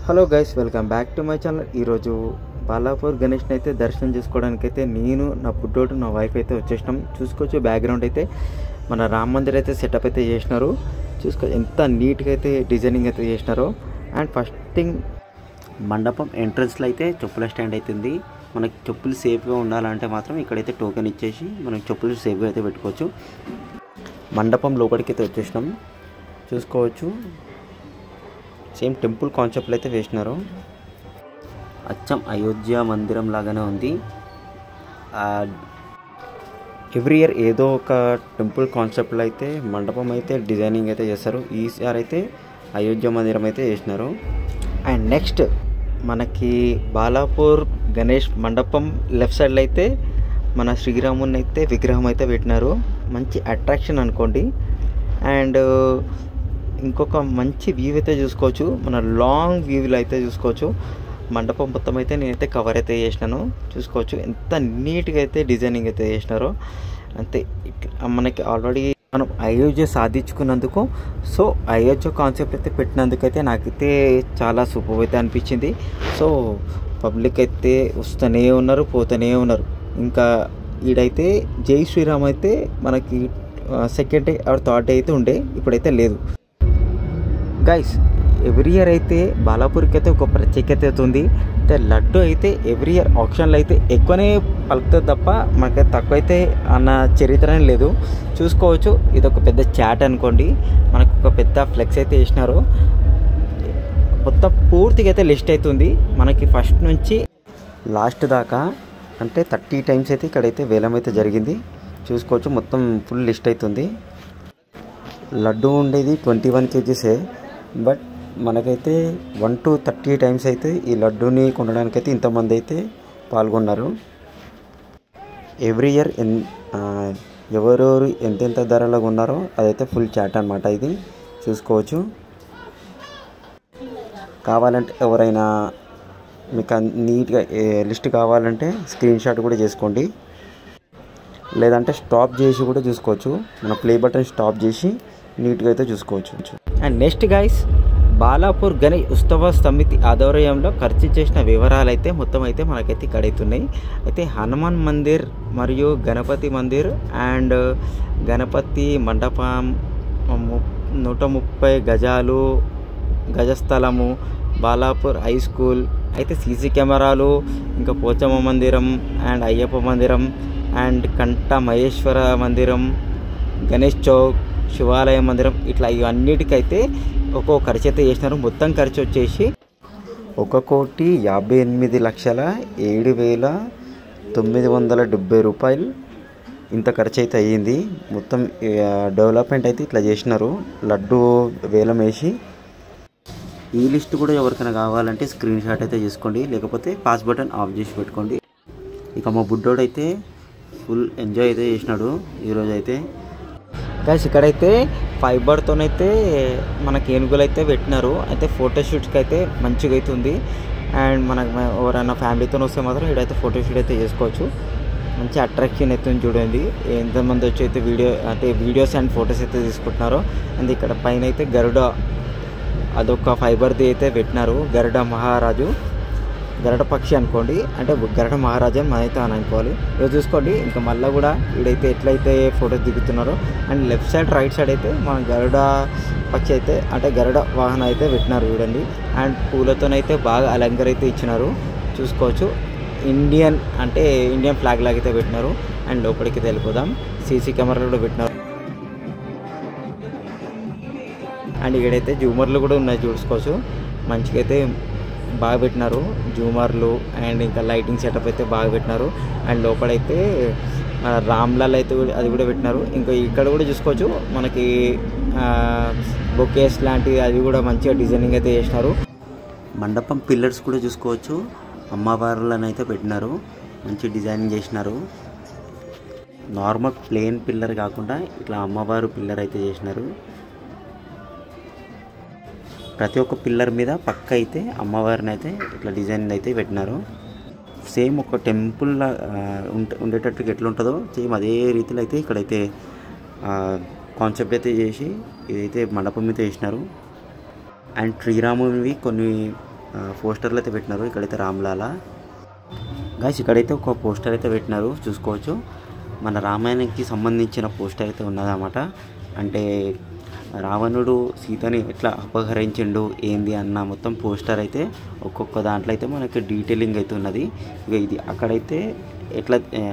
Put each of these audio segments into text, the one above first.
hello guys welcome back to my channel ఈరోజు బాలాపూర్ గణేష్ని అయితే దర్శనం చేసుకోవడానికి అయితే నేను నా బుడ్డోడు నా వైఫ్ అయితే వచ్చేసినాం చూసుకోవచ్చు బ్యాక్గ్రౌండ్ అయితే మన రామ్ మందిర్ అయితే సెటప్ అయితే చేసినారు చూసుకో ఎంత నీట్గా అయితే డిజైనింగ్ అయితే చేసినారో అండ్ ఫస్ట్ థింగ్ మండపం ఎంట్రన్స్లో అయితే చెప్పుల స్టాండ్ అవుతుంది మనకి చెప్పులు సేఫ్గా ఉండాలంటే మాత్రం ఇక్కడైతే టోకెన్ ఇచ్చేసి మనం చెప్పులు సేఫ్గా అయితే పెట్టుకోవచ్చు మండపం లోపలికి అయితే వచ్చేసినాం చూసుకోవచ్చు సేమ్ టెంపుల్ కాన్సెప్ట్లో అయితే వేసినారు అచ్చం అయోధ్య మందిరం లాగానే ఉంది ఎవ్రీ ఇయర్ ఏదో ఒక టెంపుల్ కాన్సెప్ట్లో అయితే మండపం అయితే డిజైనింగ్ అయితే చేస్తారు ఈసారి అయితే అయోధ్య మందిరం అయితే చేసినారు అండ్ నెక్స్ట్ మనకి బాలాపూర్ గణేష్ మండపం లెఫ్ట్ సైడ్లో అయితే మన శ్రీరాముని అయితే విగ్రహం అయితే పెట్టినారు మంచి అట్రాక్షన్ అనుకోండి అండ్ ఇంకొక మంచి వ్యూ అయితే చూసుకోవచ్చు మన లాంగ్ వ్యూలో అయితే చూసుకోవచ్చు మండపం మొత్తం అయితే నేనైతే కవర్ అయితే చేసినాను చూసుకోవచ్చు ఎంత నీట్గా అయితే డిజైనింగ్ అయితే చేసినారో అంతే ఇట్లా మనకి ఆల్రెడీ మనం అయోధ్య సాధించుకున్నందుకు సో అయోధ్య కాన్సెప్ట్ అయితే పెట్టినందుకైతే నాకైతే చాలా సూపర్ అయితే అనిపించింది సో పబ్లిక్ అయితే వస్తూనే ఉన్నారు పోతూనే ఉన్నారు ఇంకా ఈడైతే జై శ్రీరామ్ అయితే మనకి second day or third day అయితే ఉండే ఇప్పుడైతే లేదు గైస్ ఎవ్రీ ఇయర్ అయితే బాలాపూర్కి అయితే ఒక ప్రత్యేకత అయితే ఉంది అంటే లడ్డు అయితే ఎవ్రీ ఇయర్ ఆప్షన్లో అయితే ఎక్కువనే పలుకుతుంది తప్ప మనకైతే తక్కువ అయితే అన్న చరిత్రనే లేదు చూసుకోవచ్చు ఇది ఒక పెద్ద చాట్ అనుకోండి మనకు ఒక పెద్ద ఫ్లెక్స్ అయితే వేసినారు మొత్తం పూర్తిగా అయితే లిస్ట్ అవుతుంది మనకి ఫస్ట్ నుంచి లాస్ట్ దాకా అంటే థర్టీ టైమ్స్ అయితే ఇక్కడైతే వేలం అయితే జరిగింది చూసుకోవచ్చు మొత్తం ఫుల్ లిస్ట్ అవుతుంది లడ్డు ఉండేది ట్వంటీ వన్ కేజీసే బట్ మనకైతే వన్ టు థర్టీ టైమ్స్ అయితే ఈ లడ్డూని కొనడానికి అయితే ఇంతమంది అయితే పాల్గొన్నారు ఎవ్రీ ఇయర్ ఎన్ ఆ, ఎవరెవరు ఎంతెంత ధరలో కొన్నారో అదైతే ఫుల్ చాట్ అనమాట ఇది చూసుకోవచ్చు కావాలంటే ఎవరైనా మీకు అన్- నీట్గా లిస్ట్ కావాలంటే స్క్రీన్ షాట్ కూడా చేసుకోండి లేదంటే స్టాప్ చేసి కూడా చూసుకోవచ్చు మన ప్లే బటన్ స్టాప్ చేసి నీట్గా అయితే చూసుకోవచ్చు and next guys Balapur Ganesh ఉత్సవ సమితి ఆధ్వర్యంలో ఖర్చు చేసిన వివరాలు అయితే మొత్తం అయితే మనకైతే ఇక్కడ అవుతున్నాయి అయితే హనుమాన్ మందిర్ మరియు గణపతి మందిర్ అండ్ గణపతి మండపం ము- నూట ముప్పై గజాలు గజస్థలము బాలాపూర్ హై స్కూల్ అయితే సీసీ కెమెరాలు ఇంకా పోచమ్మ మందిరం అండ్ అయ్యప్ప మందిరం అండ్ కంట మహేశ్వర మందిరం గణేష్ చౌక్ శివాలయ మందిరం ఇట్లా ఇవన్నిటికైతే ఒక్కో ఖర్చు అయితే చేసినారు మొత్తం ఖర్చు వచ్చేసి ఒక కోటి యాభై ఎనిమిది లక్షల ఏడు వేల తొమ్మిది వందల డెబ్బై రూపాయలు ఇంత ఖర్చు అయితే అయ్యింది మొత్తం ఆ, డెవలప్మెంట్ అయితే ఇట్లా చేసినారు లడ్డు వేలం వేసి ఈ లిస్ట్ కూడా ఎవరికైనా కావాలంటే స్క్రీన్ షాట్ అయితే చేసుకోండి లేకపోతే పాస్ బటన్ ఆఫ్ చేసి పెట్టుకోండి ఇక మా బుడ్డోడు అయితే ఫుల్ ఎంజాయ్ అయితే చేసినాడు ఈరోజు అయితే గైస్ ఇక్కడైతే ఫైబర్తోనైతే మనకి ఏనుగులు అయితే పెట్టినారు అయితే ఫోటోషూట్స్కి అయితే మంచిగా అయితే ఉంది అండ్ మనకు మ- ఎవరైనా ఫ్యామిలీతో వస్తే మాత్రం ఇక్కడైతే ఫోటోషూట్ అయితే చేసుకోవచ్చు మంచి అట్రాక్షన్ అయితే ఉంది చూడండి ఎంతమంది వచ్చి అయితే వీడియో అంటే వీడియోస్ అండ్ ఫొటోస్ అయితే తీసుకుంటున్నారో అండ్ ఇక్కడ పైన అయితే గరుడ అదొక ఫైబర్ది అయితే పెట్టినారు గరుడ మహారాజు గరుడ పక్షి అనుకోండి అంటే గరుడ మహారాజు అని మనైతే అని అనుకోవాలి ఇవి చూసుకోండి ఇంకా మళ్ళీ కూడా వీడైతే ఎట్లయితే ఫొటోస్ దిగుతున్నారో and left side right side అయితే మన గరుడ పక్షి అయితే అంటే గరుడ వాహనం అయితే పెట్టినారు చూడండి అండ్ పూలతోనైతే బాగా అలంకర అయితే ఇచ్చినారు చూసుకోవచ్చు ఇండియన్ అంటే ఇండియన్ ఫ్లాగ్ లాగా అయితే పెట్టినారు అండ్ లోపలికి వెళ్ళిపోదాం సీసీ కెమెరాలు కూడా పెట్టినారు అండ్ ఇక్కడైతే జూమర్లు కూడా ఉన్నాయి చూసుకోవచ్చు మంచిగా అయితే బాగా పెట్టినారు జూమర్లు అండ్ ఇంకా లైటింగ్ సెటప్ అయితే బాగా పెట్టినారు అండ్ లోపలైతే ఆ, రామ్లాల్ అయితే కూడా- అది కూడా పెట్టినారు ఇంకా ఇక్కడ కూడా చూసుకోవచ్చు మనకి బొకేస్ లాంటివి అది కూడా మంచిగా డిజైనింగ్ అయితే చేసినారు మండపం పిల్లర్స్ కూడా చూసుకోవచ్చు అమ్మవార్లను అయితే పెట్టినారు మంచి డిజైనింగ్ చేసినారు నార్మల్ ప్లెయిన్ పిల్లర్ కాకుండా ఇట్లా అమ్మవారు పిల్లర్ అయితే చేసినారు ప్రతి ఒక్క పిల్లర్ మీద పక్క అయితే అమ్మవారిని అయితే ఇట్లా డిజైన్ అయితే పెట్టినారు సేమ్ ఒక టెంపుల్ ఉండేటట్టుగా ఎట్లా ఉంటుందో సేమ్ అదే రీతిలో అయితే ఇక్కడైతే కాన్సెప్ట్ అయితే చేసి ఇదైతే మండపం మీద చేసినారు అండ్ శ్రీరామునివి కొన్ని పోస్టర్లు అయితే పెట్టినారు ఇక్కడైతే రామ్లాలా గాయస్ ఇక్కడైతే ఒక పోస్టర్ అయితే పెట్టినారు చూసుకోవచ్చు మన రామాయణానికి సంబంధించిన పోస్టర్ అయితే ఉన్నదన్నమాట అంటే రావణుడు సీతని ఎట్లా అపహరించిండు ఏంది అన్న మొత్తం పోస్టర్ అయితే ఒక్కొక్క దాంట్లో అయితే మనకి డీటెయిలింగ్ అయితే ఉన్నది ఇక ఇది అక్కడైతే ఎట్లా ఆ,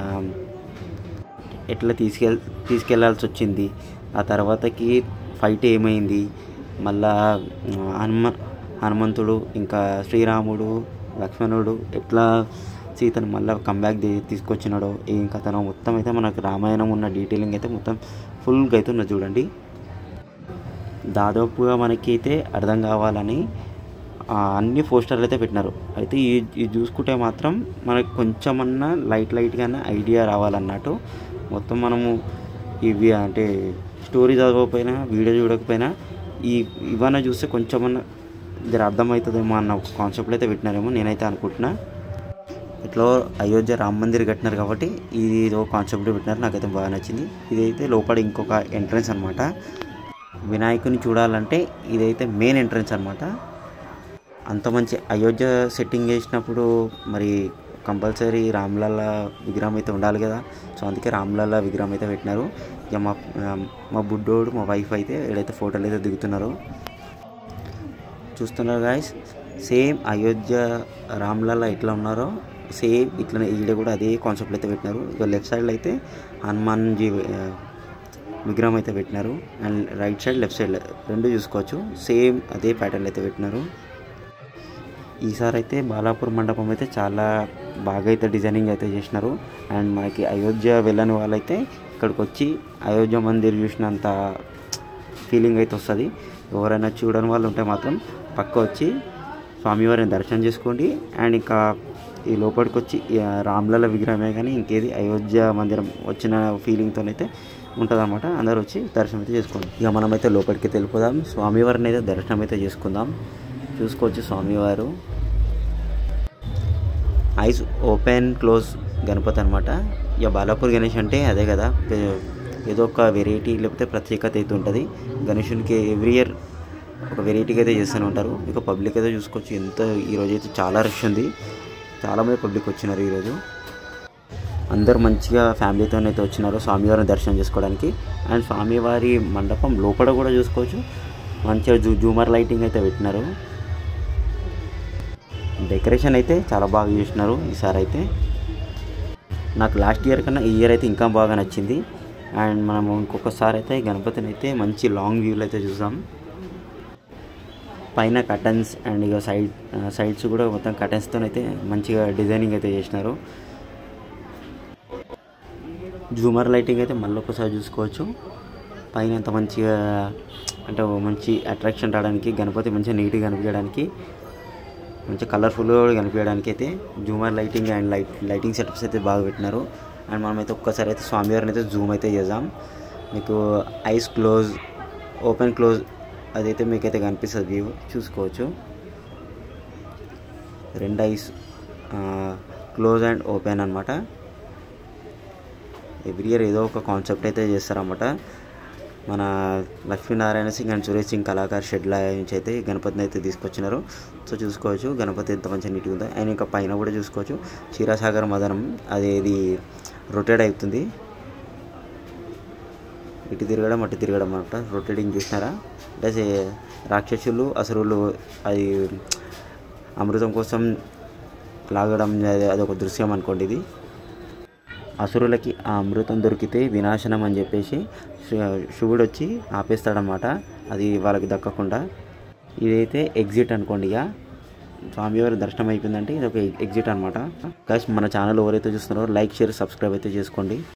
ఎట్లా తీసుకెళ్ తీసుకెళ్లాల్సి వచ్చింది ఆ తర్వాతకి ఫైట్ ఏమైంది మళ్ళా ఆ, హనుమ హనుమంతుడు ఇంకా శ్రీరాముడు లక్ష్మణుడు ఎట్లా సీతను మళ్ళీ కంబ్యాక్ తీసుకొచ్చినాడో ఏం కథనో మొత్తం అయితే మనకు రామాయణం ఉన్న డీటెయిలింగ్ అయితే మొత్తం ఫుల్గా అయితే ఉన్నది చూడండి దాదాపుగా మనకి అయితే అర్థం కావాలని ఆ, అన్ని పోస్టర్లు అయితే పెట్టినారు అయితే ఈ ఇది చూసుకుంటే మాత్రం మనకు కొంచెమన్నా లైట్ లైట్గానే ఐడియా రావాలన్నట్టు మొత్తం మనము ఇవి అంటే స్టోరీ చదవకపోయినా వీడియో చూడకపోయినా ఈ ఇవన్నీ చూస్తే కొంచెమన్నా జర అర్థమవుతుందేమో అన్న ఒక కాన్సెప్ట్లో అయితే పెట్టినారేమో నేనైతే అనుకుంటున్నా ఇట్లా అయోధ్య రామ మందిర్ కట్టినారు కాబట్టి ఇది ఏదో కాన్సెప్ట్ పెట్టినారు నాకైతే బాగా నచ్చింది ఇదైతే లోపల ఇంకొక ఎంట్రన్స్ అనమాట వినాయకుని చూడాలంటే ఇదైతే మెయిన్ ఎంట్రన్స్ అనమాట అంత మంచి అయోధ్య సెట్టింగ్ చేసినప్పుడు మరి కంపల్సరీ రామ్లల్ల విగ్రహం అయితే ఉండాలి కదా సో అందుకే రామ్లల్ల విగ్రహం అయితే పెట్టినారు ఇక మా మా బుడ్డోడు మా వైఫ్ అయితే ఏడైతే ఫోటోలు అయితే దిగుతున్నారో చూస్తున్నారు గాయస్ సేమ్ అయోధ్య రామ్లల్ల ఎట్లా ఉన్నారో సేమ్ ఇట్లనే ఈడ కూడా అదే కాన్సెప్ట్ అయితే పెట్టినారు ఇక లెఫ్ట్ సైడ్లో అయితే హనుమాన్ జీ ఆ, విగ్రహం అయితే పెట్టినారు and right side left side రెండు చూసుకోవచ్చు సేమ్ అదే ప్యాటర్న్ అయితే పెట్టినారు ఈసారి అయితే బాలాపూర్ మండపం అయితే చాలా బాగా అయితే డిజైనింగ్ అయితే చేసినారు అండ్ మనకి అయోధ్య వెళ్ళని వాళ్ళైతే ఇక్కడికి వచ్చి అయోధ్య మందిర్ చూసినంత ఫీలింగ్ అయితే వస్తుంది ఎవరైనా చూడని వాళ్ళు ఉంటే మాత్రం పక్క వచ్చి స్వామివారిని దర్శనం చేసుకోండి అండ్ ఇంకా ఈ లోపలికి వచ్చి ఈ రామ్లల విగ్రహమే కానీ ఇంకేది అయోధ్య మందిరం వచ్చిన ఫీలింగ్తోనైతే ఉంటుందన్నమాట అందరూ వచ్చి దర్శనం అయితే చేసుకోండి ఇక మనమైతే లోపలికి వెళ్ళిపోదాం స్వామివారిని అయితే దర్శనం అయితే చేసుకుందాం చూసుకోవచ్చు స్వామివారు ఐస్ ఓపెన్ క్లోజ్ గణపతి అనమాట ఇక బాలాపూర్ గణేష్ అంటే అదే కదా ఏ- ఏదో ఒక వెరైటీ లేకపోతే ప్రత్యేకత అయితే ఉంటుంది గణేషునికి ఎవ్రీ ఇయర్ ఒక వెరైటీగా అయితే చేస్తూనే ఉంటారు ఇక పబ్లిక్ అయితే చూసుకోవచ్చు ఎంత ఈరోజు అయితే చాలా రష్ ఉంది చాలామంది పబ్లిక్ వచ్చినారు ఈరోజు అందరు మంచిగా ఫ్యామిలీతో అయితే వచ్చినారు స్వామివారిని దర్శనం చేసుకోవడానికి అండ్ స్వామివారి మండపం లోపల కూడా చూసుకోవచ్చు మంచిగా జూ జూమర్ లైటింగ్ అయితే పెట్టినారు డెకరేషన్ అయితే చాలా బాగా చేసినారు ఈసారి అయితే నాకు లాస్ట్ ఇయర్ కన్నా ఈ ఇయర్ అయితే ఇంకా బాగా నచ్చింది అండ్ మనము ఇంకొకసారి అయితే గణపతిని అయితే మంచి లాంగ్ వ్యూలో అయితే చూసాం పైన కటన్స్ అండ్ ఇక సైడ్ సైడ్స్ కూడా మొత్తం కటన్స్తో అయితే మంచిగా డిజైనింగ్ అయితే చేసినారు జూమర్ లైటింగ్ అయితే మళ్ళీ ఒకసారి చూసుకోవచ్చు పైన ఎంత మంచిగా అంటే ఓ మంచి అట్రాక్షన్ రావడానికి గణపతి మంచిగా నీట్గా కనిపించడానికి మంచి కలర్ఫుల్గా కూడా కనిపించడానికి అయితే జూమర్ lighting and light lighting setups అయితే బాగా పెట్టినారు అండ్ మనమైతే ఒక్కసారి అయితే స్వామివారిని అయితే జూమ్ అయితే చేద్దాం మీకు ఐస్ క్లోజ్ ఓపెన్ క్లోజ్ అదైతే మీకైతే కనిపిస్తుంది వ్యూ చూసుకోవచ్చు రెండు ఐస్ క్లోజ్ అండ్ ఓపెన్ అనమాట ఎవ్రీ ఇయర్ ఏదో ఒక కాన్సెప్ట్ అయితే చేస్తారన్నమాట మన లక్ష్మీనారాయణ సింగ్ అండ్ సురేష్ సింగ్ కళాకార్ షెడ్ల నుంచి అయితే ఈ గణపతిని అయితే తీసుకొచ్చినారు సో చూసుకోవచ్చు గణపతి ఎంత మంచిగా నీట్గా ఉందో అండ్ ఇంకా పైన కూడా చూసుకోవచ్చు క్షీరసాగర్ మదనం అది ఇది రొటేట్ అవుతుంది ఇటు తిరగడం అటు తిరగడం అనమాట రొటేటింగ్ చూసినారా అంటే రాక్షసులు అసురులు అది అమృతం కోసం లాగడం అది అదొక దృశ్యం అనుకోండి ఇది అసురులకి ఆ అమృతం దొరికితే వినాశనం అని చెప్పేసి శి- శివుడు వచ్చి ఆపేస్తాడనమాట అది వాళ్ళకి దక్కకుండా ఇదైతే ఎగ్జిట్ అనుకోండి ఇక స్వామివారి దర్శనం అయిపోయిందంటే ఇది ఒక ఎగ్జిట్ అనమాట మన ఛానల్ ఎవరైతే చూస్తున్నారో లైక్ షేర్ సబ్స్క్రైబ్ అయితే చేసుకోండి